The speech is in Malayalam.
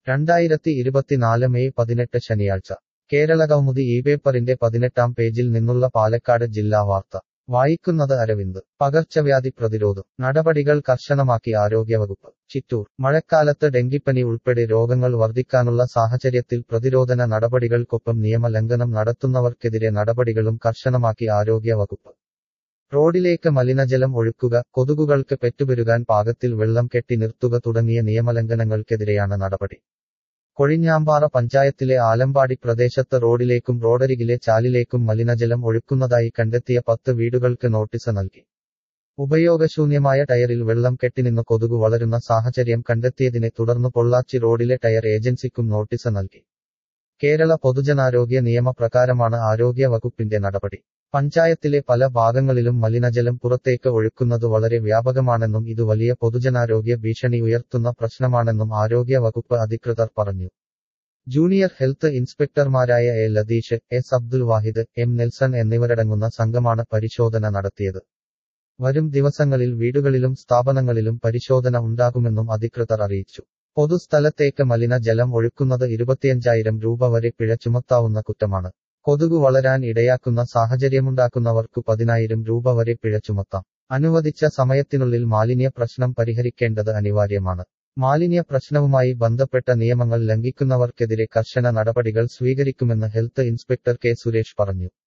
രണ്ടായിരത്തി ഇരുപത്തിനാല് മെയ് പതിനെട്ട് ശനിയാഴ്ച കേരള കൗമുദി ഈ പേപ്പറിന്റെ പതിനെട്ടാം പേജിൽ നിന്നുള്ള പാലക്കാട് ജില്ലാ വാർത്ത വായിക്കുന്നത് അരവിന്ദ് പകർച്ചവ്യാധി പ്രതിരോധം നടപടികൾ കർശനമാക്കി ആരോഗ്യവകുപ്പ് ചിറ്റൂർ മഴക്കാലത്ത് ഡെങ്കിപ്പനി ഉൾപ്പെടെ രോഗങ്ങൾ വർദ്ധിക്കാനുള്ള സാഹചര്യത്തിൽ പ്രതിരോധന നടപടികൾക്കൊപ്പം നിയമലംഘനം നടത്തുന്നവർക്കെതിരെ നടപടികളും കർശനമാക്കി ആരോഗ്യവകുപ്പ് റോഡിലേക്ക് മലിനജലം ഒഴുക്കുക കൊതുകുകൾക്ക് പെറ്റുപെരുകാൻ പാകത്തിൽ വെള്ളം കെട്ടി നിർത്തുക തുടങ്ങിയ നിയമലംഘനങ്ങൾക്കെതിരെയാണ് നടപടി കൊഴിഞ്ഞാമ്പാറ പഞ്ചായത്തിലെ ആലമ്പാടി പ്രദേശത്ത് റോഡിലേക്കും റോഡരികിലെ ചാലിലേക്കും മലിനജലം ഒഴുക്കുന്നതായി കണ്ടെത്തിയ പത്ത് വീടുകൾക്ക് നോട്ടീസ് നൽകി ഉപയോഗശൂന്യമായ ടയറിൽ വെള്ളം കെട്ടിനിന്ന് കൊതുകു വളരുന്ന സാഹചര്യം കണ്ടെത്തിയതിനെ തുടർന്ന് പൊള്ളാച്ചി റോഡിലെ ടയർ ഏജൻസിക്കും നോട്ടീസ് നൽകി കേരള പൊതുജനാരോഗ്യ നിയമപ്രകാരമാണ് ആരോഗ്യ വകുപ്പിന്റെ നടപടി പഞ്ചായത്തിലെ പല ഭാഗങ്ങളിലും മലിനജലം പുറത്തേക്ക് ഒഴുക്കുന്നത് വളരെ വ്യാപകമാണെന്നും ഇത് വലിയ പൊതുജനാരോഗ്യ ഭീഷണി ഉയർത്തുന്ന പ്രശ്നമാണെന്നും ആരോഗ്യ വകുപ്പ് അധികൃതർ പറഞ്ഞു ജൂനിയർ ഹെൽത്ത് ഇൻസ്പെക്ടർമാരായ A Latheesh S Abdul Wahid M Nelson എന്നിവരടങ്ങുന്ന സംഘമാണ് പരിശോധന നടത്തിയത് വരും ദിവസങ്ങളിൽ വീടുകളിലും സ്ഥാപനങ്ങളിലും പരിശോധന ഉണ്ടാകുമെന്നും അധികൃതർ അറിയിച്ചു പൊതുസ്ഥലത്തേക്ക് മലിനജലം ഒഴുക്കുന്നത് ഇരുപത്തിയഞ്ചായിരം രൂപ വരെ പിഴ ചുമത്താവുന്ന കുറ്റമാണ് കൊതുകു വളരാൻ ഇടയാക്കുന്ന സാഹചര്യമുണ്ടാക്കുന്നവർക്കു പതിനായിരം രൂപ വരെ പിഴ ചുമത്താം അനുവദിച്ച സമയത്തിനുള്ളിൽ മാലിന്യ പ്രശ്നം പരിഹരിക്കേണ്ടത് അനിവാര്യമാണ് മാലിന്യ പ്രശ്നവുമായി ബന്ധപ്പെട്ട നിയമങ്ങൾ ലംഘിക്കുന്നവർക്കെതിരെ കർശന നടപടികൾ സ്വീകരിക്കുമെന്ന് ഹെൽത്ത് ഇൻസ്പെക്ടർ കെ സുരേഷ് പറഞ്ഞു